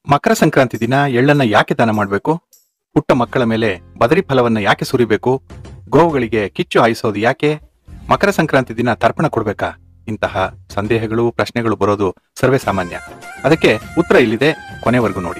ಮಕರ ಸಂಕ್ರಾಂತಿ ದಿನ ಎಳ್ಳನ್ನ ಯಾಕೆ ದಾನ ಮಾಡಬೇಕು ಪುಟ್ಟ ಮಕ್ಕಳ ಮೇಲೆ ಬದರಿ ಫಲವನ್ನ ಯಾಕೆ ಸುರಿಬೇಕು ಗೋವುಗಳಿಗೆ ಕಿಚ್ಚು ಹಾಯಿಸೋದು ಯಾಕೆ ಮಕರ ಸಂಕ್ರಾಂತಿ ದಿನ ತರ್ಪಣ ಕೊಡ್ಬೇಕಾ ಇಂತಹ ಸಂದೇಹಗಳು ಪ್ರಶ್ನೆಗಳು ಬರೋದು ಸರ್ವೇ ಸಾಮಾನ್ಯ ಅದಕ್ಕೆ ಉತ್ತರ ಇಲ್ಲಿದೆ ಕೊನೆವರೆಗೂ ನೋಡಿ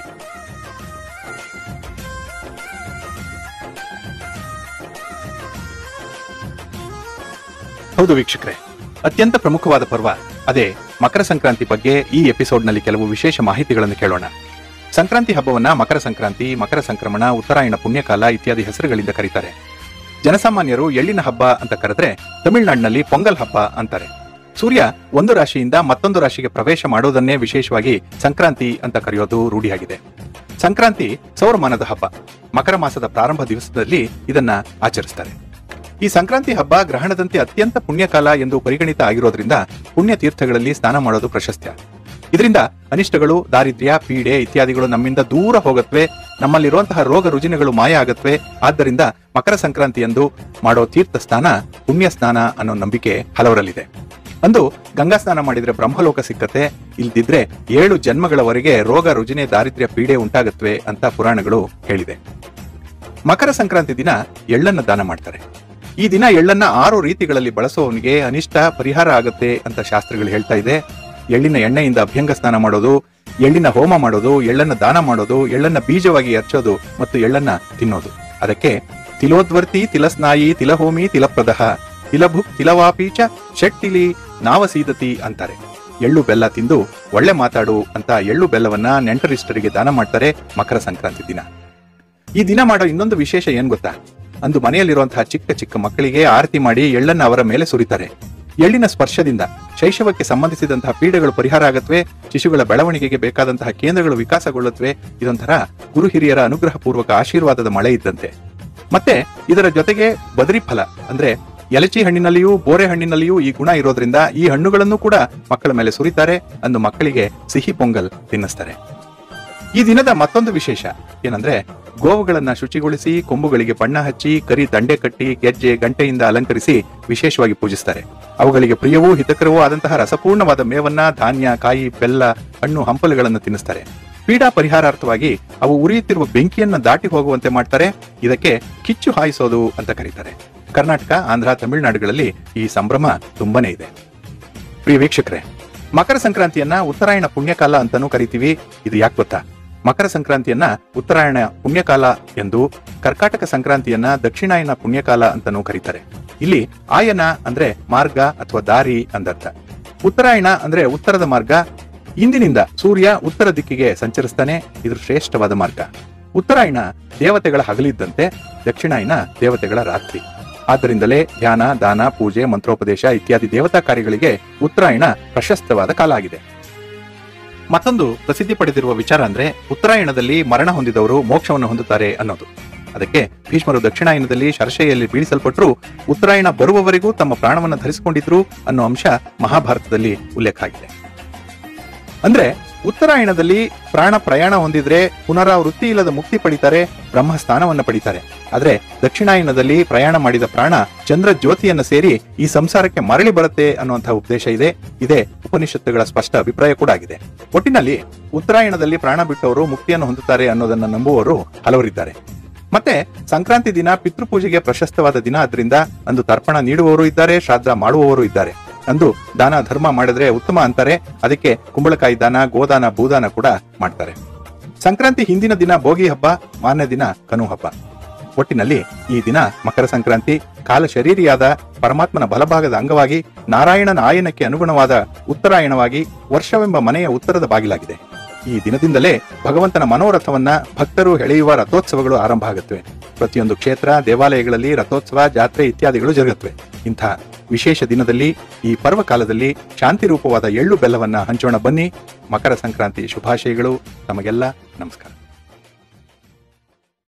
ಹೌದು ವೀಕ್ಷಕರೇ ಅತ್ಯಂತ ಪ್ರಮುಖವಾದ ಪರ್ವ ಅದೇ ಮಕರ ಸಂಕ್ರಾಂತಿ ಬಗ್ಗೆ ಈ ಎಪಿಸೋಡ್ನಲ್ಲಿ ಕೆಲವು ವಿಶೇಷ ಮಾಹಿತಿಗಳನ್ನು ಕೇಳೋಣ ಸಂಕ್ರಾಂತಿ ಹಬ್ಬವನ್ನ ಮಕರ ಸಂಕ್ರಾಂತಿ ಮಕರ ಸಂಕ್ರಮಣ ಉತ್ತರಾಯಣ ಪುಣ್ಯಕಾಲ ಇತ್ಯಾದಿ ಹೆಸರುಗಳಿಂದ ಕರೀತಾರೆ ಜನಸಾಮಾನ್ಯರು ಎಳ್ಳಿನ ಹಬ್ಬ ಅಂತ ಕರೆದ್ರೆ ತಮಿಳುನಾಡಿನಲ್ಲಿ ಪೊಂಗಲ್ ಹಬ್ಬ ಅಂತಾರೆ ಸೂರ್ಯ ಒಂದು ರಾಶಿಯಿಂದ ಮತ್ತೊಂದು ರಾಶಿಗೆ ಪ್ರವೇಶ ಮಾಡೋದನ್ನೇ ವಿಶೇಷವಾಗಿ ಸಂಕ್ರಾಂತಿ ಅಂತ ಕರೆಯೋದು ರೂಢಿಯಾಗಿದೆ ಸಂಕ್ರಾಂತಿ ಸೌರಮಾನದ ಹಬ್ಬ ಮಕರ ಮಾಸದ ಪ್ರಾರಂಭ ದಿವಸದಲ್ಲಿ ಇದನ್ನ ಆಚರಿಸ್ತಾರೆ ಈ ಸಂಕ್ರಾಂತಿ ಹಬ್ಬ ಗ್ರಹಣದಂತೆ ಅತ್ಯಂತ ಪುಣ್ಯಕಾಲ ಎಂದು ಪರಿಗಣಿತ ಆಗಿರೋದ್ರಿಂದ ಪುಣ್ಯ ತೀರ್ಥಗಳಲ್ಲಿ ಸ್ನಾನ ಮಾಡೋದು ಪ್ರಶಸ್ತ್ಯ ಇದರಿಂದ ಅನಿಷ್ಟಗಳು ದಾರಿದ್ರ್ಯ ಪೀಡೆ ಇತ್ಯಾದಿಗಳು ನಮ್ಮಿಂದ ದೂರ ಹೋಗತ್ವೆ ನಮ್ಮಲ್ಲಿರುವಂತಹ ರೋಗ ರುಜಿನಗಳು ಮಾಯ ಆಗತ್ವೆ ಆದ್ದರಿಂದ ಮಕರ ಸಂಕ್ರಾಂತಿಯಂದು ಮಾಡೋ ತೀರ್ಥ ಸ್ನಾನ ಪುಣ್ಯ ಸ್ನಾನ ಅನ್ನೋ ನಂಬಿಕೆ ಹಲವರಲ್ಲಿದೆ ಅಂದು ಗಂಗಾ ಸ್ನಾನ ಮಾಡಿದ್ರೆ ಬ್ರಹ್ಮಲೋಕ ಸಿಕ್ಕತ್ತೆ ಇಲ್ದಿದ್ರೆ ಏಳು ಜನ್ಮಗಳವರೆಗೆ ರೋಗ ರುಜಿನೆ ದಾರಿದ್ರ್ಯ ಪೀಡೆ ಉಂಟಾಗತ್ವೆ ಅಂತ ಪುರಾಣಗಳು ಹೇಳಿದೆ ಮಕರ ಸಂಕ್ರಾಂತಿ ದಿನ ಎಳ್ಳನ್ನ ದಾನ ಮಾಡ್ತಾರೆ ಈ ದಿನ ಎಳ್ಳನ್ನ ಆರು ರೀತಿಗಳಲ್ಲಿ ಬಳಸುವವನಿಗೆ ಅನಿಷ್ಟ ಪರಿಹಾರ ಆಗತ್ತೆ ಅಂತ ಶಾಸ್ತ್ರಗಳು ಹೇಳ್ತಾ ಇದೆ ಎಳ್ಳಿನ ಎಣ್ಣೆಯಿಂದ ಅಭ್ಯಂಗ ಸ್ನಾನ ಮಾಡೋದು ಎಳ್ಳಿನ ಹೋಮ ಮಾಡೋದು ಎಳ್ಳನ್ನ ದಾನ ಮಾಡೋದು ಎಳ್ಳನ್ನ ಬೀಜವಾಗಿ ಹಚ್ಚೋದು ಮತ್ತು ಎಳ್ಳನ್ನ ತಿನ್ನೋದು ಅದಕ್ಕೆ ತಿಲೋದ್ವರ್ತಿ ತಿಲಸ್ನಾಯಿ ತಿಲಹೋಮಿ ತಿಲಪ್ರದಹ ತಿಲಭುಕ್ ತಿಲವಾಪೀಚ ಷಟ್ಟಿಲಿ ನಾವಸೀದತಿ ಅಂತಾರೆ ಎಳ್ಳು ಬೆಲ್ಲ ತಿಂದು ಒಳ್ಳೆ ಮಾತಾಡು ಅಂತ ಎಳ್ಳು ಬೆಲ್ಲವನ್ನ ನೆಂಟರಿಷ್ಟರಿಗೆ ದಾನ ಮಾಡ್ತಾರೆ ಮಕರ ಸಂಕ್ರಾಂತಿ ದಿನ ಈ ದಿನ ಮಾಡೋ ಇನ್ನೊಂದು ವಿಶೇಷ ಏನ್ ಗೊತ್ತಾ ಅಂದು ಮನೆಯಲ್ಲಿರುವಂತಹ ಚಿಕ್ಕ ಚಿಕ್ಕ ಮಕ್ಕಳಿಗೆ ಆರತಿ ಮಾಡಿ ಎಳ್ಳನ್ನ ಅವರ ಮೇಲೆ ಸುರಿತಾರೆ ಎಳ್ಳಿನ ಸ್ಪರ್ಶದಿಂದ ಶೈಶವಕ್ಕೆ ಸಂಬಂಧಿಸಿದಂತಹ ಪೀಡೆಗಳು ಪರಿಹಾರ ಆಗತ್ವೆ ಶಿಶುಗಳ ಬೆಳವಣಿಗೆಗೆ ಬೇಕಾದಂತಹ ಕೇಂದ್ರಗಳು ವಿಕಾಸಗೊಳ್ಳುತ್ತವೆ ಇದೊಂಥರ ಗುರು ಹಿರಿಯರ ಅನುಗ್ರಹ ಪೂರ್ವಕ ಆಶೀರ್ವಾದದ ಮಳೆ ಇದ್ದಂತೆ ಮತ್ತೆ ಇದರ ಜೊತೆಗೆ ಬದರಿ ಫಲ ಅಂದ್ರೆ ಎಲಚಿ ಹಣ್ಣಿನಲ್ಲಿಯೂ ಬೋರೆ ಹಣ್ಣಿನಲ್ಲಿಯೂ ಈ ಗುಣ ಇರೋದ್ರಿಂದ ಈ ಹಣ್ಣುಗಳನ್ನು ಕೂಡ ಮಕ್ಕಳ ಮೇಲೆ ಸುರಿತಾರೆ ಅಂದು ಮಕ್ಕಳಿಗೆ ಸಿಹಿ ಪೊಂಗಲ್ ತಿನ್ನಿಸ್ತಾರೆ ಈ ದಿನದ ಮತ್ತೊಂದು ವಿಶೇಷ ಏನಂದ್ರೆ ಗೋವುಗಳನ್ನ ಶುಚಿಗೊಳಿಸಿ ಕೊಂಬುಗಳಿಗೆ ಬಣ್ಣ ಹಚ್ಚಿ ಕರಿ ದಂಡೆ ಕಟ್ಟಿ ಗೆಜ್ಜೆ ಗಂಟೆಯಿಂದ ಅಲಂಕರಿಸಿ ವಿಶೇಷವಾಗಿ ಪೂಜಿಸ್ತಾರೆ ಅವುಗಳಿಗೆ ಪ್ರಿಯವೂ ಹಿತಕರವೂ ಆದಂತಹ ರಸಪೂರ್ಣವಾದ ಮೇವನ್ನ ಧಾನ್ಯ ಕಾಯಿ ಬೆಲ್ಲ ಹಣ್ಣು ಹಂಪಲುಗಳನ್ನು ತಿನ್ನಿಸ್ತಾರೆ ಪೀಡಾ ಪರಿಹಾರಾರ್ಥವಾಗಿ ಅವು ಉರಿಯುತ್ತಿರುವ ಬೆಂಕಿಯನ್ನ ದಾಟಿ ಹೋಗುವಂತೆ ಮಾಡ್ತಾರೆ ಇದಕ್ಕೆ ಕಿಚ್ಚು ಹಾಯಿಸೋದು ಅಂತ ಕರೀತಾರೆ ಕರ್ನಾಟಕ ಆಂಧ್ರ ತಮಿಳುನಾಡುಗಳಲ್ಲಿ ಈ ಸಂಭ್ರಮ ತುಂಬಾನೇ ಇದೆ ಪ್ರಿಯ ವೀಕ್ಷಕರೇ ಮಕರ ಸಂಕ್ರಾಂತಿಯನ್ನ ಉತ್ತರಾಯಣ ಪುಣ್ಯಕಾಲ ಅಂತಾನೂ ಕರಿತೀವಿ ಇದು ಯಾಕೆ ಗೊತ್ತಾ ಮಕರ ಸಂಕ್ರಾಂತಿಯನ್ನ ಉತ್ತರಾಯಣ ಪುಣ್ಯಕಾಲ ಎಂದು ಕರ್ಕಾಟಕ ಸಂಕ್ರಾಂತಿಯನ್ನ ದಕ್ಷಿಣಾಯನ ಪುಣ್ಯಕಾಲ ಅಂತಾನೂ ಕರೀತಾರೆ ಇಲ್ಲಿ ಆಯನ ಅಂದ್ರೆ ಮಾರ್ಗ ಅಥವಾ ದಾರಿ ಅಂದರ್ಥ ಉತ್ತರಾಯಣ ಅಂದ್ರೆ ಉತ್ತರದ ಮಾರ್ಗ ಇಂದಿನಿಂದ ಸೂರ್ಯ ಉತ್ತರ ದಿಕ್ಕಿಗೆ ಸಂಚರಿಸ್ತಾನೆ ಇದು ಶ್ರೇಷ್ಠವಾದ ಮಾರ್ಗ ಉತ್ತರಾಯಣ ದೇವತೆಗಳ ಹಗಲಿದ್ದಂತೆ ದಕ್ಷಿಣಾಯನ ದೇವತೆಗಳ ರಾತ್ರಿ ಆದ್ದರಿಂದಲೇ ಧ್ಯಾನ ದಾನ ಪೂಜೆ ಮಂತ್ರೋಪದೇಶ ಇತ್ಯಾದಿ ದೇವತಾ ಕಾರ್ಯಗಳಿಗೆ ಉತ್ತರಾಯಣ ಪ್ರಶಸ್ತವಾದ ಕಾಲ ಆಗಿದೆ ಮತ್ತೊಂದು ಪ್ರಸಿದ್ಧಿ ಪಡೆದಿರುವ ವಿಚಾರ ಅಂದ್ರೆ ಉತ್ತರಾಯಣದಲ್ಲಿ ಮರಣ ಹೊಂದಿದವರು ಮೋಕ್ಷವನ್ನು ಹೊಂದುತ್ತಾರೆ ಅನ್ನೋದು ಅದಕ್ಕೆ ಭೀಷ್ಮರು ದಕ್ಷಿಣಾಯನದಲ್ಲಿ ಶರಶೆಯಲ್ಲಿ ಬೀಳಿಸಲ್ಪಟ್ಟರು ಉತ್ತರಾಯಣ ಬರುವವರೆಗೂ ತಮ್ಮ ಪ್ರಾಣವನ್ನು ಧರಿಸಿಕೊಂಡಿದ್ರು ಅನ್ನೋ ಅಂಶ ಮಹಾಭಾರತದಲ್ಲಿ ಉಲ್ಲೇಖ ಆಗಿದೆ ಅಂದ್ರೆ ಉತ್ತರಾಯಣದಲ್ಲಿ ಪ್ರಾಣ ಪ್ರಯಾಣ ಹೊಂದಿದ್ರೆ ಪುನರಾವೃತ್ತಿ ಇಲ್ಲದ ಮುಕ್ತಿ ಪಡಿತಾರೆ ಬ್ರಹ್ಮ ಸ್ಥಾನವನ್ನ ಪಡಿತಾರೆ ಆದ್ರೆ ದಕ್ಷಿಣಾಯನದಲ್ಲಿ ಪ್ರಯಾಣ ಮಾಡಿದ ಪ್ರಾಣ ಚಂದ್ರ ಜ್ಯೋತಿಯನ್ನ ಸೇರಿ ಈ ಸಂಸಾರಕ್ಕೆ ಮರಳಿ ಬರುತ್ತೆ ಅನ್ನುವಂತಹ ಉದ್ದೇಶ ಇದೆ ಇದೇ ಉಪನಿಷತ್ತುಗಳ ಸ್ಪಷ್ಟ ಅಭಿಪ್ರಾಯ ಕೂಡ ಆಗಿದೆ ಒಟ್ಟಿನಲ್ಲಿ ಉತ್ತರಾಯಣದಲ್ಲಿ ಪ್ರಾಣ ಬಿಟ್ಟವರು ಮುಕ್ತಿಯನ್ನು ಹೊಂದುತ್ತಾರೆ ಅನ್ನೋದನ್ನ ನಂಬುವವರು ಹಲವರಿದ್ದಾರೆ ಮತ್ತೆ ಸಂಕ್ರಾಂತಿ ದಿನ ಪಿತೃಪೂಜೆಗೆ ಪ್ರಶಸ್ತವಾದ ದಿನ ಆದ್ರಿಂದ ಅಂದು ತರ್ಪಣ ನೀಡುವವರು ಇದ್ದಾರೆ ಶ್ರಾದ್ದ ಮಾಡುವವರು ಇದ್ದಾರೆ ಅಂದು ದಾನ ಧರ್ಮ ಮಾಡಿದ್ರೆ ಉತ್ತಮ ಅಂತಾರೆ ಅದಕ್ಕೆ ಕುಂಬಳಕಾಯಿ ದಾನ ಗೋದಾನ ಭೂದಾನ ಕೂಡ ಮಾಡ್ತಾರೆ ಸಂಕ್ರಾಂತಿ ಹಿಂದಿನ ದಿನ ಭೋಗಿ ಹಬ್ಬ ಮಾರನೇ ದಿನ ಕನು ಹಬ್ಬ ಒಟ್ಟಿನಲ್ಲಿ ಈ ದಿನ ಮಕರ ಸಂಕ್ರಾಂತಿ ಕಾಲ ಶರೀರಿಯಾದ ಪರಮಾತ್ಮನ ಬಲಭಾಗದ ಅಂಗವಾಗಿ ನಾರಾಯಣನ ಆಯನಕ್ಕೆ ಅನುಗುಣವಾದ ಉತ್ತರಾಯಣವಾಗಿ ವರ್ಷವೆಂಬ ಮನೆಯ ಉತ್ತರದ ಬಾಗಿಲಾಗಿದೆ ಈ ದಿನದಿಂದಲೇ ಭಗವಂತನ ಮನೋರಥವನ್ನ ಭಕ್ತರು ಎಳೆಯುವ ರಥೋತ್ಸವಗಳು ಆರಂಭ ಆಗುತ್ತವೆ ಪ್ರತಿಯೊಂದು ಕ್ಷೇತ್ರ ದೇವಾಲಯಗಳಲ್ಲಿ ರಥೋತ್ಸವ ಜಾತ್ರೆ ಇತ್ಯಾದಿಗಳು ಜರುಗುತ್ತವೆ ಇಂಥ ವಿಶೇಷ ದಿನದಲ್ಲಿ ಈ ಪರ್ವಕಾಲದಲ್ಲಿ ಶಾಂತಿ ರೂಪವಾದ ಎಳ್ಳು ಬೆಲ್ಲವನ್ನ ಹಂಚೋಣ ಬನ್ನಿ ಮಕರ ಸಂಕ್ರಾಂತಿ ಶುಭಾಶಯಗಳು ತಮಗೆಲ್ಲ ನಮಸ್ಕಾರ